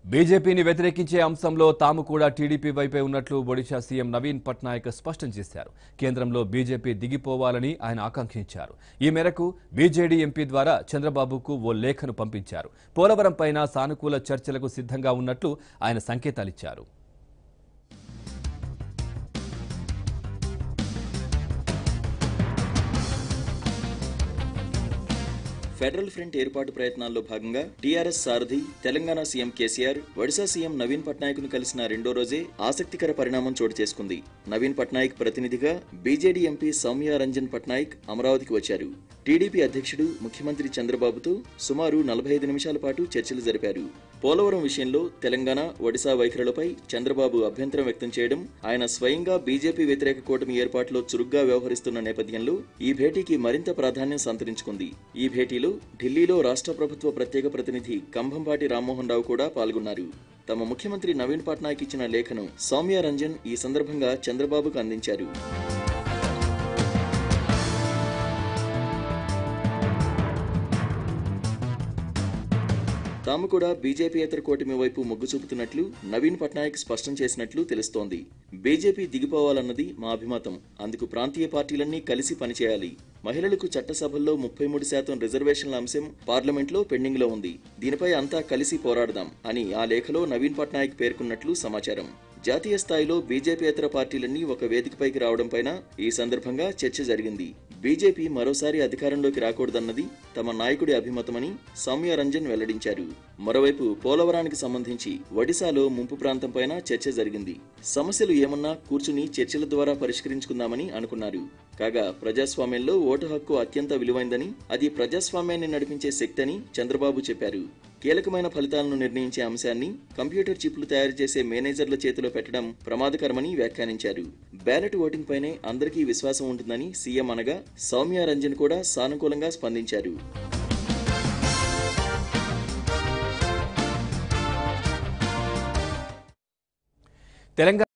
బీజేపీని వ్యతిరేకించే అంశంలో తాము కూడా టీడీపీ వైపే ఉన్నట్లు ఒడిశా సీఎం నవీన్ పట్నాయక్ స్పష్టం చేశారు కేంద్రంలో బీజేపీ దిగిపోవాలని ఆయన ఆకాంక్షించారు ఈ మేరకు బీజేడీ ఎంపీ ద్వారా చంద్రబాబుకు ఓ లేఖను పంపించారు పోలవరం పైన సానుకూల చర్చలకు సిద్ధంగా ఉన్నట్లు ఆయన సంకేతాలిచ్చారు ఫెడరల్ ఫ్రంట్ ఏర్పాటు ప్రయత్నాల్లో భాగంగా టీఆర్ఎస్ సారథి తెలంగాణ సీఎం కేసీఆర్ ఒడిశా సీఎం నవీన్ పట్నాయక్ ను కలిసిన రెండో రోజే ఆసక్తికర పరిణామం చోటు చేసుకుంది నవీన్ పట్నాయక్ ప్రతినిధిగా బీజేడీ ఎంపీ సౌమ్య రంజన్ పట్నాయక్ అమరావతికి వచ్చారు టీడీపీ అధ్యక్షుడు ముఖ్యమంత్రి చంద్రబాబుతో సుమారు నలభై ఐదు నిమిషాల పాటు చర్చలు జరిపారు పోలవరం విషయంలో తెలంగాణ ఒడిశా వైఖరులపై చంద్రబాబు అభ్యంతరం వ్యక్తం చేయడం ఆయన స్వయంగా బీజేపీ వ్యతిరేక కూటమి ఏర్పాటులో చురుగ్గా వ్యవహరిస్తున్న నేపథ్యంలో ఈ భేటీకి మరింత ప్రాధాన్యం సంతరించుకుంది ఈ భేటీలో ఢిల్లీలో రాష్ట్ర ప్రభుత్వ ప్రత్యేక ప్రతినిధి కంభంపాటి రామ్మోహన్ రావు కూడా పాల్గొన్నారు తమ ముఖ్యమంత్రి నవీన్ పట్నాయక్ ఇచ్చిన లేఖను సౌమ్య రంజన్ ఈ సందర్భంగా చంద్రబాబుకు అందించారు తాము కూడా బీజేపీయేతర కూటమి వైపు మొగ్గు చూపుతున్నట్లు నవీన్ పట్నాయక్ స్పష్టం చేసినట్లు తెలుస్తోంది బీజేపీ దిగిపోవాలన్నది మా అభిమతం అందుకు ప్రాంతీయ పార్టీలన్నీ కలిసి పనిచేయాలి మహిళలకు చట్టసభల్లో ముప్పై మూడు శాతం రిజర్వేషన్ల అంశం పార్లమెంట్లో పెండింగ్లో ఉంది దీనిపై అంతా కలిసి పోరాడదాం అని ఆ లేఖలో నవీన్ పట్నాయక్ పేర్కొన్నట్లు సమాచారం జాతీయ స్థాయిలో బీజేపీయేతర పార్టీలన్నీ ఒక వేదికపైకి రావడంపైన ఈ సందర్భంగా చర్చ జరిగింది బీజేపీ మరోసారి అధికారంలోకి రాకూడదన్నది తమ నాయకుడి అభిమతమని సౌమ్య రంజన్ వెల్లడించారు మరోవైపు పోలవరానికి సంబంధించి ఒడిశాలో ముంపు ప్రాంతంపైన చర్చ జరిగింది సమస్యలు ఏమన్నా కూర్చుని చర్చల ద్వారా పరిష్కరించుకుందామని అనుకున్నారు కాగా ప్రజాస్వామ్యంలో ఓటు హక్కు అత్యంత విలువైందని అది ప్రజాస్వామ్యాన్ని నడిపించే శక్తి అని చంద్రబాబు చెప్పారు కీలకమైన ఫలితాలను నిర్ణయించే అంశాన్ని కంప్యూటర్ చిప్లు తయారు చేసే మేనేజర్ల చేతిలో పెట్టడం ప్రమాదకరమని వ్యాఖ్యానించారు బ్యాలెట్ ఓటింగ్ పైనే అందరికీ విశ్వాసం ఉంటుందని సీఎం అనగా సౌమ్య రంజన్ కూడా సానుకూలంగా స్పందించారు తెలంగాణ